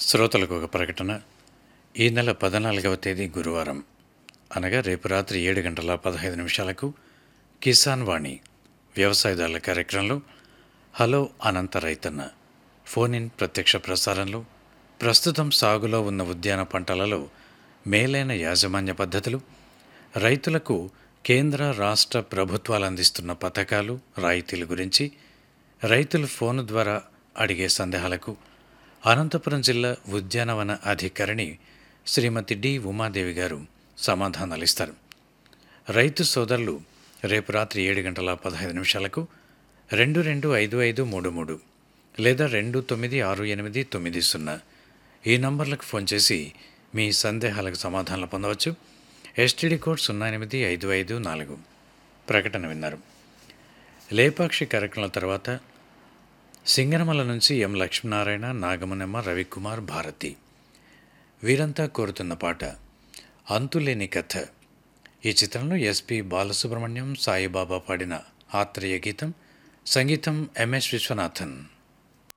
శ్రోతలకు ఒక ప్రకటన ఈ నెల పద్నాలుగవ తేదీ గురువారం అనగా రేపు రాత్రి ఏడు గంటల పదహైదు నిమిషాలకు కిసాన్ వాణి వ్యవసాయదారుల కార్యక్రమంలో హలో అనంత రైతన్న ఫోన్ ఇన్ ప్రత్యక్ష ప్రసారంలో ప్రస్తుతం సాగులో ఉన్న ఉద్యాన పంటలలో మేలైన యాజమాన్య పద్ధతులు రైతులకు కేంద్ర రాష్ట్ర ప్రభుత్వాలు అందిస్తున్న పథకాలు రాయితీల గురించి రైతులు ఫోను ద్వారా అడిగే సందేహాలకు అనంతపురం జిల్లా ఉద్యానవన అధికారిణి శ్రీమతి డి ఉమాదేవి గారు సమాధానాలు ఇస్తారు రైతు సోదరులు రేపు రాత్రి ఏడు గంటల పదహైదు నిమిషాలకు రెండు రెండు ఐదు ఐదు మూడు మూడు లేదా రెండు తొమ్మిది ఆరు ఎనిమిది తొమ్మిది సున్నా ఈ నంబర్లకు ఫోన్ చేసి మీ సందేహాలకు సమాధానాలు పొందవచ్చు ఎస్టీడీ కోడ్ సున్నా ఎనిమిది ఐదు ఐదు నాలుగు ప్రకటన విన్నారు లేపాక్షి కార్యక్రమం తర్వాత సింగనమల నుంచి ఎం లక్ష్మీనారాయణ నాగమనమ్మ రవికుమార్ భారతి వీరంతా కోరుతున్న పాట అంతులేని కథ ఈ చిత్రంలో ఎస్పి బాలసుబ్రహ్మణ్యం సాయిబాబా పాడిన ఆత్రేయ గీతం సంగీతం ఎంఎస్ విశ్వనాథన్